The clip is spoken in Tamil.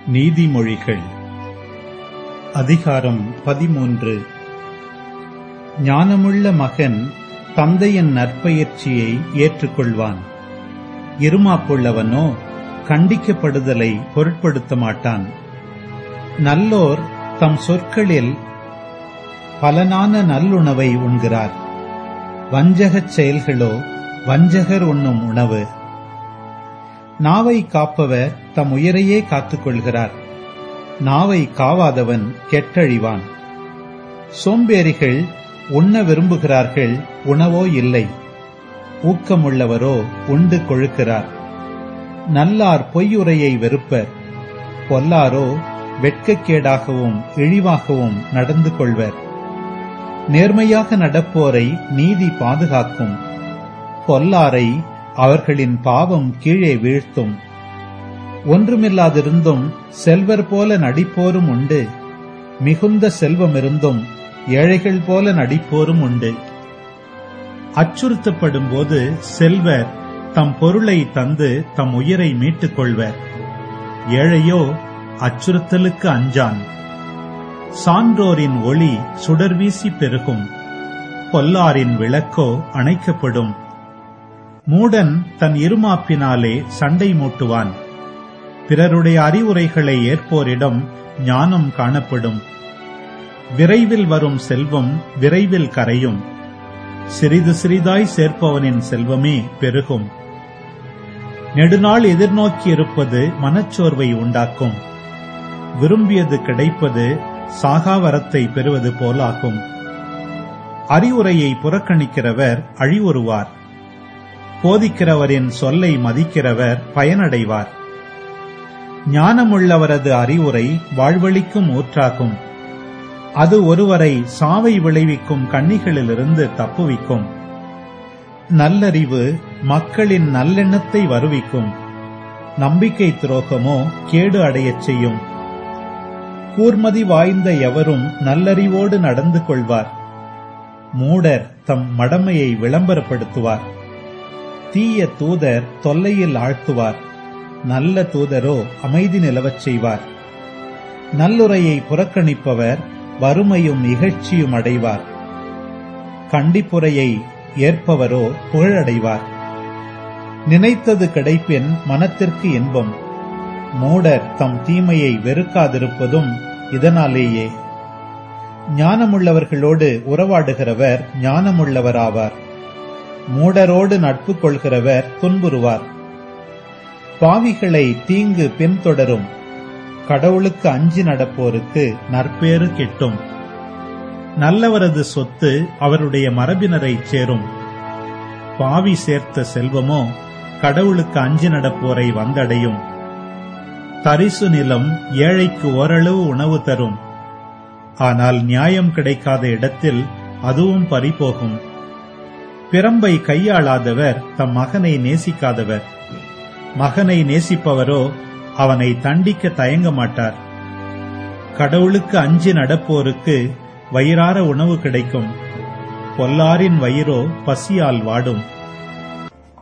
நீதிமொழிகள் அதிகாரம் பதிமூன்று ஞானமுள்ள மகன் தந்தையின் நற்பயிற்சியை ஏற்றுக்கொள்வான் இருமாப்புள்ளவனோ கண்டிக்கப்படுதலை பொருட்படுத்த மாட்டான் நல்லோர் தம் சொற்களில் பலனான நல்லுணவை உண்கிறார் வஞ்சகச் செயல்களோ வஞ்சகர் உண்ணும் உணவு நாவை காப்பவர் தம் உயிரையே காத்துக்கொள்கிறார் நாவை காவாதவன் கெட்டழிவான் சோம்பேறிகள் உண்ண விரும்புகிறார்கள் உணவோ இல்லை ஊக்கமுள்ளவரோ உண்டு கொழுக்கிறார் நல்லார் பொய்யுரையை வெறுப்பர் பொல்லாரோ வெட்கக்கேடாகவும் இழிவாகவும் நடந்து கொள்வர் நேர்மையாக நடப்போரை நீதி பாதுகாக்கும் பொல்லாரை அவர்களின் பாவம் கீழே வீழ்த்தும் ஒன்றுமில்லாதிருந்தும் செல்வர் போல நடிப்போரும் உண்டு மிகுந்த செல்வமிருந்தும் ஏழைகள் போல நடிப்போரும் உண்டு அச்சுறுத்தப்படும் போது செல்வர் தம் பொருளை தந்து தம் உயிரை மீட்டுக் கொள்வர் ஏழையோ அச்சுறுத்தலுக்கு அஞ்சான் சான்றோரின் ஒளி சுடர்வீசி பெருகும் பொல்லாரின் விளக்கோ அணைக்கப்படும் மூடன் தன் இருமாப்பினாலே சண்டை மூட்டுவான் பிறருடைய அறிவுரைகளை ஏற்போரிடம் ஞானம் காணப்படும் விரைவில் வரும் செல்வம் விரைவில் கரையும் சிறிது சிறிதாய் சேர்ப்பவனின் செல்வமே பெருகும் நெடுநாள் எதிர்நோக்கி இருப்பது மனச்சோர்வை உண்டாக்கும் விரும்பியது கிடைப்பது சாகாவரத்தை பெறுவது போலாகும் அறிவுரையை புறக்கணிக்கிறவர் அழிவுறுவார் போதிக்கிறவரின் சொல்லை மதிக்கிறவர் பயனடைவார் ஞானமுள்ளவரது அறிவுரை வாழ்வழிக்கும் ஊற்றாகும் அது ஒருவரை சாவை விளைவிக்கும் கண்ணிகளிலிருந்து தப்புவிக்கும் நல்லறிவு மக்களின் நல்லெண்ணத்தை வருவிக்கும் நம்பிக்கை துரோகமோ கேடு அடையச் செய்யும் கூர்மதி வாய்ந்த எவரும் நல்லறிவோடு நடந்து கொள்வார் மூடர் தம் மடமையை விளம்பரப்படுத்துவார் தீய தூதர் தொல்லையில் ஆழ்த்துவார் நல்ல தூதரோ அமைதி நிலவச் செய்வார் நல்லுரையை புறக்கணிப்பவர் வறுமையும் இகழ்ச்சியும் அடைவார் கண்டிப்புரையை ஏற்பவரோ புகழடைவார் நினைத்தது கிடைப்பின் மனத்திற்கு இன்பம் மூடர் தம் தீமையை வெறுக்காதிருப்பதும் இதனாலேயே ஞானமுள்ளவர்களோடு உறவாடுகிறவர் ஞானமுள்ளவராவார் மூடரோடு நட்பு கொள்கிறவர் துன்புறுவார் பாவிகளை தீங்கு பின்தொடரும் கடவுளுக்கு அஞ்சி நடப்போருக்கு நற்பேறு கிட்டும் நல்லவரது சொத்து அவருடைய மரபினரை சேரும் பாவி சேர்த்த செல்வமோ கடவுளுக்கு அஞ்சி நடப்போரை வந்தடையும் தரிசு நிலம் ஏழைக்கு ஓரளவு உணவு தரும் ஆனால் நியாயம் கிடைக்காத இடத்தில் அதுவும் பறிபோகும் பிரம்பை கையாளாதவர் தம் மகனை நேசிக்காதவர் மகனை நேசிப்பவரோ அவனை தண்டிக்க தயங்க மாட்டார் கடவுளுக்கு அஞ்சி நடப்போருக்கு வயிறார உணவு கிடைக்கும் பொல்லாரின் வயிறோ பசியால் வாடும்